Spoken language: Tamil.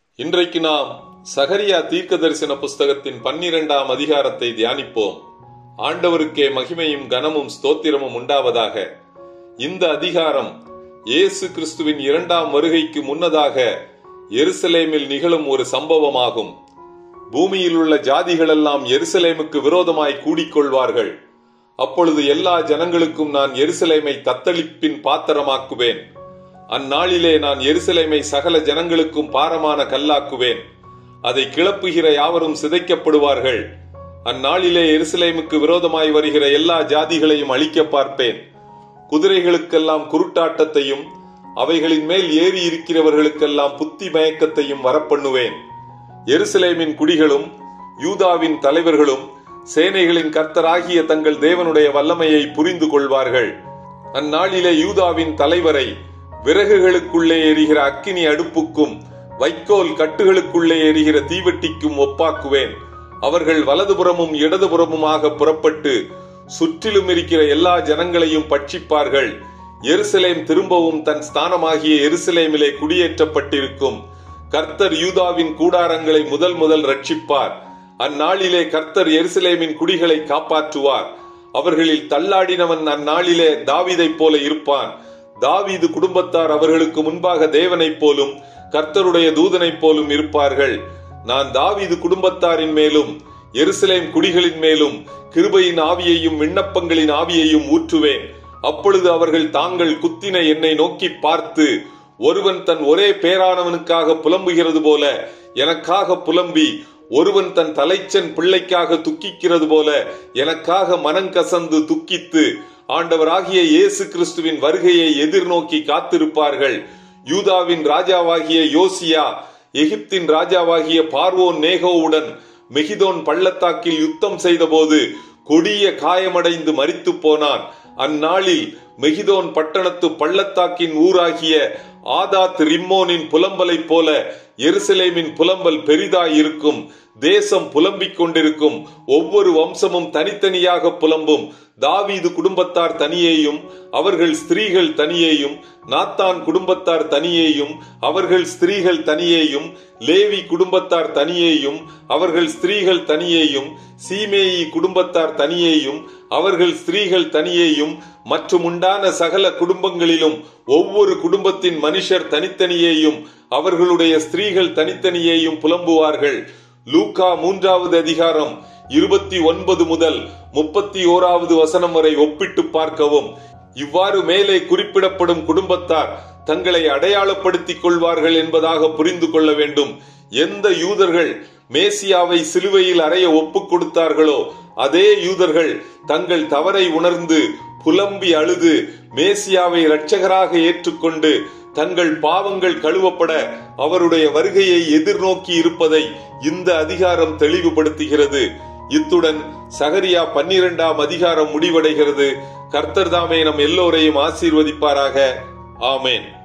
இன்றைக்கு நாம் சகரியா தீர்க்க தரிசன புஸ்தகத்தின் பன்னிரெண்டாம் அதிகாரத்தை தியானிப்போம் ஆண்டவருக்கே மகிமையும் கனமும் ஸ்தோத்திரமும் உண்டாவதாக இந்த அதிகாரம் இயேசு கிறிஸ்துவின் இரண்டாம் வருகைக்கு முன்னதாக எருசலேமில் நிகழும் ஒரு சம்பவமாகும் பூமியில் உள்ள ஜாதிகளெல்லாம் எருசலேமுக்கு விரோதமாய் கூடிக்கொள்வார்கள் அப்பொழுது எல்லா ஜனங்களுக்கும் நான் எருசலேமை தத்தளிப்பின் பாத்திரமாக்குவேன் அந்நாளிலே நான் எருசலேமை சகல ஜனங்களுக்கும் பாரமான கல்லாக்குவேன் அதை கிளப்புகிற யாவரும் சிதைக்கப்படுவார்கள் அந்நாளிலே எருசலேமுக்கு விரோதமாய் வருகிற எல்லா ஜாதிகளையும் அழிக்க பார்ப்பேன் குதிரைகளுக்கெல்லாம் குருட்டாட்டத்தையும் அவைகளின் மேல் ஏறி இருக்கிறவர்களுக்கெல்லாம் புத்தி மயக்கத்தையும் வரப்பண்ணுவேன் எருசலேமின் குடிகளும் யூதாவின் தலைவர்களும் சேனைகளின் கர்த்தராகிய தங்கள் தேவனுடைய வல்லமையை புரிந்து கொள்வார்கள் அந்நாளிலே யூதாவின் தலைவரை விறகுகளுக்குள்ளே எரிகிற அக்கினி அடுப்புக்கும் வைக்கோல் கட்டுகளுக்குள்ளே எரிகிற தீவெட்டிக்கும் ஒப்பாக்குவேன் அவர்கள் வலதுபுறமும் இடதுபுறமுமாக புறப்பட்டு சுற்றிலும் இருக்கிற எல்லா ஜனங்களையும் பட்சிப்பார்கள் எருசலேம் திரும்பவும் தன் ஸ்தானமாகிய எருசலேமிலே குடியேற்றப்பட்டிருக்கும் கர்த்தர் யூதாவின் கூடாரங்களை முதல் முதல் ரட்சிப்பார் அந்நாளிலே கர்த்தர் எருசலேமின் குடிகளை காப்பாற்றுவார் அவர்களில் தள்ளாடினவன் அந்நாளிலே தாவீதைப் போல இருப்பான் தாவீது குடும்பத்தார் அவர்களுக்கு முன்பாக தேவனைப் போலும் கர்த்தருடைய தூதனைப் போலும் இருப்பார்கள் நான் தாவீது குடும்பத்தாரின் மேலும் எருசலேம் குடிகளின் மேலும் கிருபையின் ஆவியையும் விண்ணப்பங்களின் ஆவியையும் ஊற்றுவேன் அப்பொழுது அவர்கள் தாங்கள் குத்தின என்னை நோக்கி பார்த்து ஒருவன் தன் ஒரே பேரானவனுக்காக புலம்புகிறது போல எனக்காக புலம்பி ஒருவன் தன் தலைச்சன் பிள்ளைக்காக துக்கிக்கிறது போல எனக்காக மனங்கசந்து துக்கித்து ஆண்டவராகிய இயேசு கிறிஸ்துவின் வருகையை எதிர்நோக்கி காத்திருப்பார்கள் யூதாவின் ராஜாவாகிய யோசியா எகிப்தின் ராஜாவாகிய பார்வோன் நேகோவுடன் மெகிதோன் பள்ளத்தாக்கில் யுத்தம் செய்தபோது கொடிய காயமடைந்து மரித்து போனான் அந்நாளில் மெகிதோன் பட்டணத்து பள்ளத்தாக்கின் ஊராகிய ஆதாத் ரிம்மோனின் புலம்பலைப் போல எருசலேமின் புலம்பல் பெரிதாயிருக்கும் தேசம் புலம்பிக் கொண்டிருக்கும் ஒவ்வொரு வம்சமும் தனித்தனியாக புலம்பும் தாவீது குடும்பத்தார் தனியேயும் அவர்கள் ஸ்திரீகள் தனியேயும் நாத்தான் குடும்பத்தார் தனியேயும் அவர்கள் ஸ்திரீகள் தனியேயும் லேவி குடும்பத்தார் தனியேயும் அவர்கள் ஸ்திரீகள் தனியேயும் சீமேயி குடும்பத்தார் தனியேயும் அவர்கள் ஸ்திரீகள் தனியேயும் மற்றும் உண்டான சகல குடும்பங்களிலும் ஒவ்வொரு குடும்பத்தின் மனுஷர் தனித்தனியேயும் அவர்களுடைய ஸ்திரீகள் தனித்தனியேயும் புலம்புவார்கள் லூகா மூன்றாவது அதிகாரம் இருபத்தி ஒன்பது முதல் முப்பத்தி ஓராவது வசனம் வரை ஒப்பிட்டு பார்க்கவும் இவ்வாறு மேலே குறிப்பிடப்படும் குடும்பத்தார் தங்களை அடையாளப்படுத்திக் கொள்வார்கள் என்பதாக புரிந்து கொள்ள வேண்டும் எந்த யூதர்கள் மேசியாவை சிலுவையில் அறைய ஒப்புக் கொடுத்தார்களோ அதே யூதர்கள் தங்கள் தவறை உணர்ந்து புலம்பி அழுது மேசியாவை இரட்சகராக ஏற்றுக்கொண்டு தங்கள் பாவங்கள் கழுவப்பட அவருடைய வருகையை எதிர்நோக்கி இருப்பதை இந்த அதிகாரம் தெளிவுபடுத்துகிறது இத்துடன் சகரியா பன்னிரெண்டாம் அதிகாரம் முடிவடைகிறது கர்த்தர் தாமே நம் எல்லோரையும் ஆசீர்வதிப்பாராக ஆமேன்